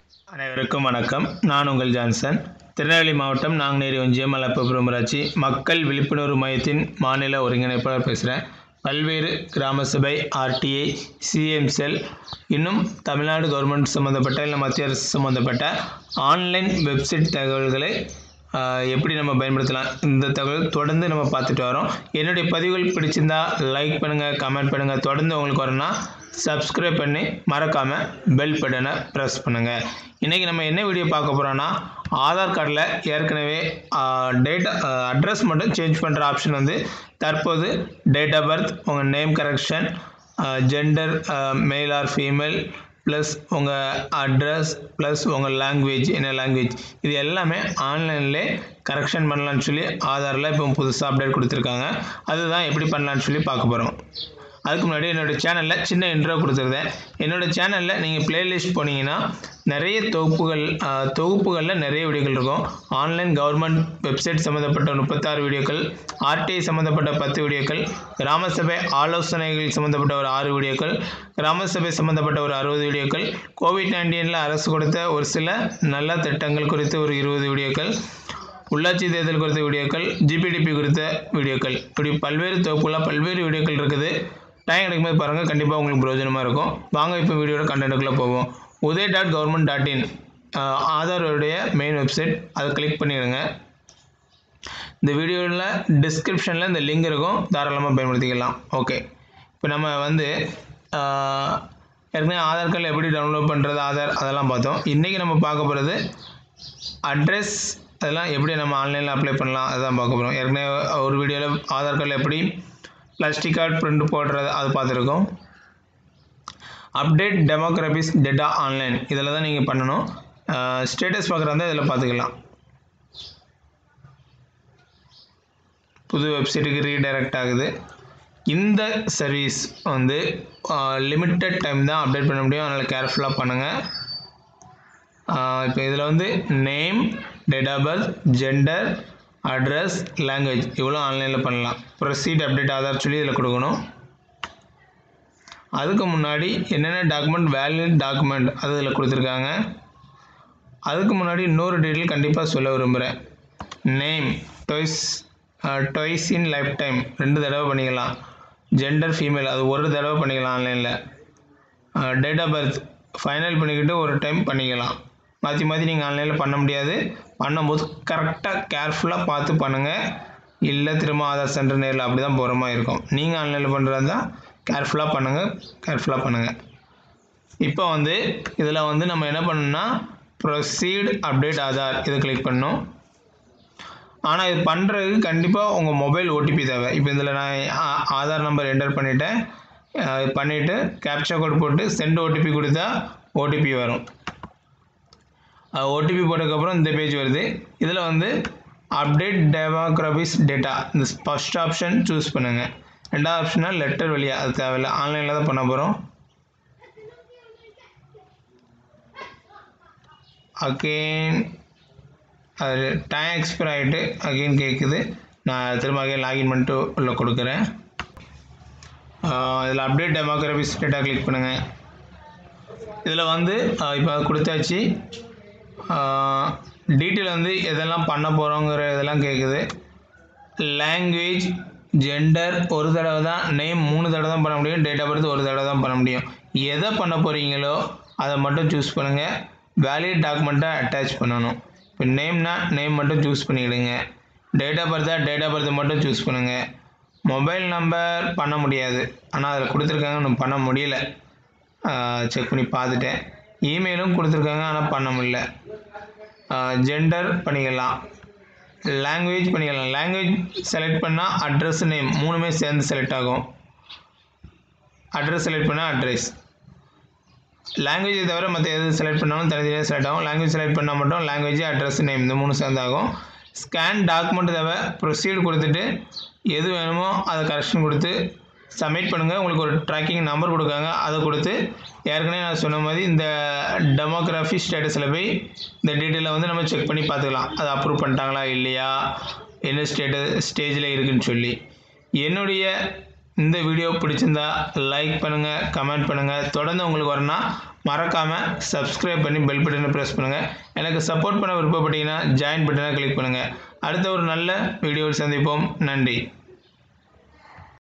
அனைவருக்கும் வணக்கம் நான் உங்கள் ஜான்சன் திருநெல்வேலி மாவட்டம் நாங்குநேரி ஒன்றியம் மலப்புபுரம் ஊராட்சி மக்கள் விழிப்புணர்வு மையத்தின் மாநில ஒருங்கிணைப்பாளர் பேசுகிறேன் பல்வேறு கிராம சபை ஆர்டிஐ சிஎம் செல் இன்னும் தமிழ்நாடு கவர்மெண்ட் சம்மந்தப்பட்ட இல்லை மத்திய அரசு சம்மந்தப்பட்ட ஆன்லைன் வெப்சைட் தகவல்களை ஆஹ், எப்படி நம்ம பயன்படுத்தலாம் இந்த தகவல் தொடர்ந்து நம்ம பார்த்துட்டு வரோம் என்னுடைய பதிவுகள் பிடிச்சிருந்தா லைக் பண்ணுங்கள் கமெண்ட் பண்ணுங்கள் தொடர்ந்து உங்களுக்கு வரணும்னா சப்ஸ்கிரைப் பண்ணி மறக்காமல் பெல் பட்டனை ப்ரெஸ் பண்ணுங்கள் இன்றைக்கி நம்ம என்ன வீடியோ பார்க்க போகிறோன்னா ஆதார் கார்டில் ஏற்கனவே டேட் அட்ரஸ் மட்டும் சேஞ்ச் பண்ணுற ஆப்ஷன் வந்து தற்போது டேட் ஆஃப் பர்த் உங்கள் name correction gender male or female plus உங்கள் அட்ரஸ் ப்ளஸ் உங்கள் லாங்குவேஜ் என்ன லாங்குவேஜ் இது எல்லாமே ஆன்லைன்லே கரெக்ஷன் பண்ணலான்னு சொல்லி ஆதாரில் இப்போ புதுசாக அப்டேட் கொடுத்துருக்காங்க அதுதான் எப்படி பண்ணலான்னு சொல்லி பார்க்க போகிறோம் அதுக்கு முன்னாடி என்னோடய சேனலில் சின்ன இன்ட்ரோ கொடுத்துருந்தேன் என்னோடய சேனலில் நீங்கள் பிளேலிஸ்ட் போனீங்கன்னா நிறைய தொகுப்புகள் ஆஹ், தொகுப்புகளில் நிறைய வீடியோக்கள் இருக்கும் ஆன்லைன் கவர்மெண்ட் வெப்சைட் சம்மந்தப்பட்ட முப்பத்தாறு வீடியோக்கள் ஆர்டிஐ சம்மந்தப்பட்ட பத்து வீடியோக்கள் கிராம சபை ஆலோசனைகள் சம்மந்தப்பட்ட ஒரு ஆறு வீடியோக்கள் கிராம சபை சம்மந்தப்பட்ட ஒரு அறுபது வீடியோக்கள் கோவிட் நைன்டீனில் அரசு கொடுத்த ஒரு சில நல்ல திட்டங்கள் குறித்து ஒரு இருபது வீடியோக்கள் உள்ளாட்சி தேர்தல் குறித்த வீடியோக்கள் ஜிபிடிபி குறித்த வீடியோக்கள் இப்படி பல்வேறு தொகுப்புகளாக பல்வேறு வீடியோக்கள் இருக்குது டைம் கிடைக்கும்போது பாருங்கள் கண்டிப்பாக உங்களுக்கு பிரயோஜனமாக இருக்கும் வாங்க இப்போ வீடியோட கண்டென்ட்டுக்குள்ளே போவோம் UIDAI dot government dot in ஆதாரோடைய மெயின் வெப்சைட் அதை கிளிக் பண்ணிடுங்க இந்த வீடியோவில் டிஸ்கிரிப்ஷனில் இந்த லிங்க் இருக்கும் தாராளமாக பயன்படுத்திக்கலாம் ஓகே இப்போ நம்ம வந்து ஆஹ், ஏற்கனவே ஆதார் கார்டில் எப்படி டவுன்லோட் பண்ணுறது ஆதார் அதெல்லாம் பார்த்தோம் இன்றைக்கி நம்ம பார்க்க போகிறது அட்ரஸ் அதெல்லாம் எப்படி நம்ம ஆன்லைனில் அப்ளை பண்ணலாம் அதுதான் பார்க்க போகிறோம் ஏற்கனவே ஒரு வீடியோவில் ஆதார் கார்டில் எப்படி பிளாஸ்டிக் கார்டு பிரிண்ட் போடுறது அது பார்த்துருக்கோம் அப்டேட் டெமோக்ராபிஸ் டேட்டா ஆன்லைன் இதில் தான் நீங்கள் பண்ணணும் ஸ்டேட்டஸ் பார்க்குறதா இதில் பார்த்துக்கலாம் புது வெப்சைட்டுக்கு ரீடைரக்ட் ஆகுது இந்த சர்வீஸ் வந்து லிமிட்டட் டைம் தான் அப்டேட் பண்ண முடியும் அதனால் கேர்ஃபுல்லாக பண்ணுங்கள் இப்போ இதில் வந்து name date of birth gender address language இவ்வளோ ஆன்லைனில் பண்ணலாம் ப்ரொசீட் அப்டேட் ஆதார் சொல்லி இதில் கொடுக்கணும் அதுக்கு முன்னாடி என்னென்ன டாக்குமெண்ட் வேலிட் டாக்குமெண்ட் அது இதில் கொடுத்துருக்காங்க அதுக்கு முன்னாடி இன்னொரு டீட்டெயில் கண்டிப்பாக சொல்ல விரும்புகிறேன் name twice twice in life time ரெண்டு தடவை பண்ணிக்கலாம் ஜெண்டர் ஃபீமேல் அது ஒரு தடவை பண்ணிக்கலாம் ஆன்லைனில் டேட் ஆஃப் பர்த் ஃபைனல் பண்ணிக்கிட்டு ஒரு டைம் பண்ணிக்கலாம் மாற்றி மாற்றி நீங்கள் ஆன்லைனில் பண்ண முடியாது பண்ணும்போது கரெக்டாக கேர்ஃபுல்லாக பார்த்து பண்ணுங்கள் இல்லை திரும்ப ஆதார் சென்டர் நேரில் அப்படி தான் போகிற மாதிரி இருக்கும் நீங்கள் ஆன்லைனில் பண்ணுறது தான் கேர்ஃபுல்லாக பண்ணுங்கள் கேர்ஃபுல்லாக பண்ணுங்கள் இப்போ வந்து இதில் வந்து நம்ம என்ன பண்ணணும்னா ப்ரொசீட் அப்டேட் ஆதார் இதை கிளிக் பண்ணணும் ஆனால் இது பண்ணுறதுக்கு கண்டிப்பாக உங்கள் மொபைல் ஓடிபி தேவை இப்போ இதில் நான் ஆ- ஆதார் நம்பர் என்டர் பண்ணிவிட்டேன் பண்ணிவிட்டு கேப்சா கோட் போட்டு சென்ட் ஓடிபி கொடுத்தா ஓடிபி வரும் ஓடிபி போட்டதுக்கப்புறம் இந்த பேஜ் வருது இதில் வந்து அப்டேட் டெமோக்ராபிஸ் டேட்டா இந்த ஃபஸ்ட் ஆப்ஷன் சூஸ் பண்ணுங்கள் ரெண்டாவது ஆப்ஷனா லெட்டர் வழியாக அது தேவையில்லை ஆன்லைனில் தான் பண்ண போகிறோம் அகெயின் அது டைம் எக்ஸ்பயர் ஆகிட்டு அகெயின் கேட்குது நான் திரும்ப அகைன் லாகின் பண்ணிட்டு உள்ள கொடுக்குறேன் இதில் அப்டேட் டெமோக்ராபிஸ் டேட்டா கிளிக் பண்ணுங்கள் இதில் வந்து இப்போ கொடுத்தாச்சு டீட்டெயில் வந்து எதெல்லாம் பண்ண போகிறோங்கிற இதெல்லாம் கேட்குது லாங்குவேஜ் ஜெண்டர் ஒரு தடவை தான் நேம் மூணு தடவை தான் பண்ண முடியும் டேட் ஆஃப் பர்த் ஒரு தடவை தான் பண்ண முடியும் எதை பண்ண போகிறீங்களோ அதை மட்டும் சூஸ் பண்ணுங்கள் வேலிட் டாக்குமெண்ட்டை அட்டாச் பண்ணணும் இப்போ நேம்னா நேம் மட்டும் சூஸ் பண்ணிவிடுங்க டேட் ஆஃப் பர்த்தா டேட் ஆஃப் பர்த் மட்டும் சூஸ் பண்ணுங்கள் மொபைல் நம்பர் பண்ண முடியாது ஆனால் அதில் கொடுத்துருக்காங்க ஒன்றும் பண்ண முடியல செக் பண்ணி பார்த்துட்டேன் இமெயிலும் கொடுத்துருக்காங்க ஆனால் பண்ண முடியல ஜெண்டர் பண்ணிக்கலாம் லாங்குவேஜ் பண்ணிக்கலாம் லாங்குவேஜ் செலக்ட் பண்ணால் அட்ரஸ் நேம் மூணுமே சேர்ந்து செலக்ட் ஆகும் அட்ரஸ் செலக்ட் பண்ணால் அட்ரஸ் லாங்குவேஜை தவிர மற்ற எது செலக்ட் பண்ணாலும் தனித்தனியாக செலக்ட் ஆகும் லாங்குவேஜ் செலக்ட் பண்ணால் மட்டும் லாங்குவேஜ் அட்ரஸ் நேம் இந்த மூணு சேர்ந்து ஆகும் ஸ்கேன் டாக்குமெண்ட் தேவை ப்ரொசீட் கொடுத்துட்டு எது வேணுமோ அதை கரெக்ஷன் கொடுத்து சப்மிட் பண்ணுங்கள் உங்களுக்கு ஒரு ட்ராக்கிங் நம்பர் கொடுக்காங்க அதை கொடுத்து ஏற்கனவே நான் சொன்ன மாதிரி இந்த டெமோகிராஃபி ஸ்டேட்டஸில் போய் இந்த டீட்டெயிலை வந்து நம்ம செக் பண்ணி பார்த்துக்கலாம் அதை அப்ரூவ் பண்ணிட்டாங்களா இல்லையா என்ன ஸ்டேட்டஸ் ஸ்டேஜில் இருக்குன்னு சொல்லி என்னுடைய இந்த வீடியோ பிடிச்சிருந்தா லைக் பண்ணுங்கள் கமெண்ட் பண்ணுங்கள் தொடர்ந்து உங்களுக்கு வரணும்னா மறக்காமல் சப்ஸ்கிரைப் பண்ணி பெல் பட்டனை ப்ரெஸ் பண்ணுங்கள் எனக்கு சப்போர்ட் பண்ண விருப்பப்பட்டீங்கன்னா ஜாயின் பட்டனை கிளிக் பண்ணுங்கள் அடுத்த ஒரு நல்ல வீடியோவில் சந்திப்போம் நன்றி